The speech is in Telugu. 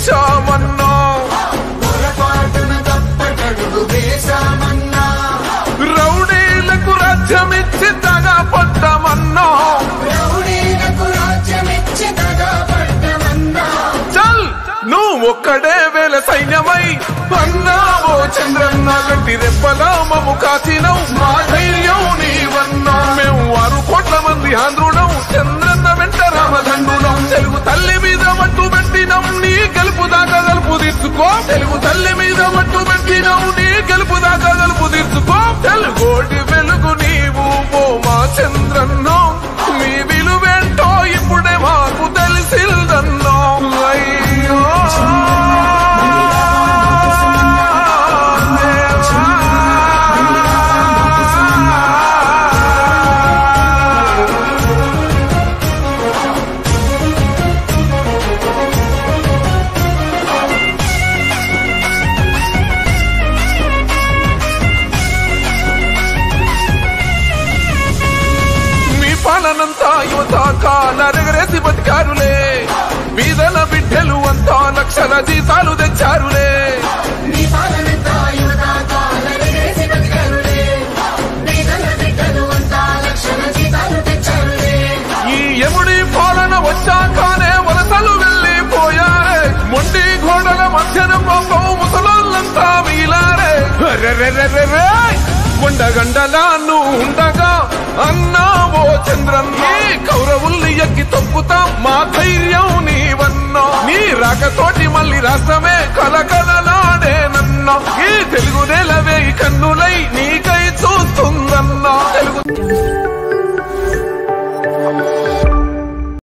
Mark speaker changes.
Speaker 1: వేశామన్నా
Speaker 2: పొరపాటున తప్పటడుగు వేశామన్నా
Speaker 1: రౌడీలకు రాజ్యమిచ్చి తగా పడ్డమన్నా
Speaker 2: రౌడీలకు రాజ్యమిచ్చి దగా పడ్డమన్నా
Speaker 1: చల్ నువ్వు ఒక్కడే వేల సైన్యమై అన్నావో చంద్రన్న గట్టి రెప్పలా మము కాచినవు మా ధైర్యం నీవన్నా మేము ఆరు కోట్ల మంది ఆంధ్రుడం చంద్రన్న వెంట రామదండునం తెలుగు తల్లి మీద మట్టు పెట్టినం నీ గెలుపు దాకా గలుపు తీర్చుకో తెలుగు తల్లి మీద మట్టు పెట్టినం నీ గెలుపు దాకా గలుపు తీర్చుకో తెలుగోటి వెలుగు నీవు ఓ మా చంద్రన్నో మీ విలువేంటో ఇప్పుడే మాకు తెలిసిందన్నో అయ్యో మీ పాలనంతా యువత కాలరెగరేసి బతికారులే బీదల బిడ్డలు అంతా లక్షల జీతాలు తెచ్చారులే
Speaker 2: నీ పాలనంతా యువత కాలరెగరేసి బతికారులే. పేదల బిడ్డలు అంతా లక్షల జీతాలు తెచ్చారులే.
Speaker 1: ఈ యముడి పాలన వచ్చాకనే వలసలు వెళ్ళిపోయారే మొండి గోడల మధ్యన పాపం ముసలోళ్ళంతా మిగిలారే రెరెరెరెరె! కొండగండలా నువ్వు ఉండగా అన్నావో చంద్రన్న కౌరవుల్ని ఎక్కి తొక్కుతాం మా ధైర్యం నీవన్నా నీ రాకతోటి మళ్ళీ రాష్ట్రమే కలకల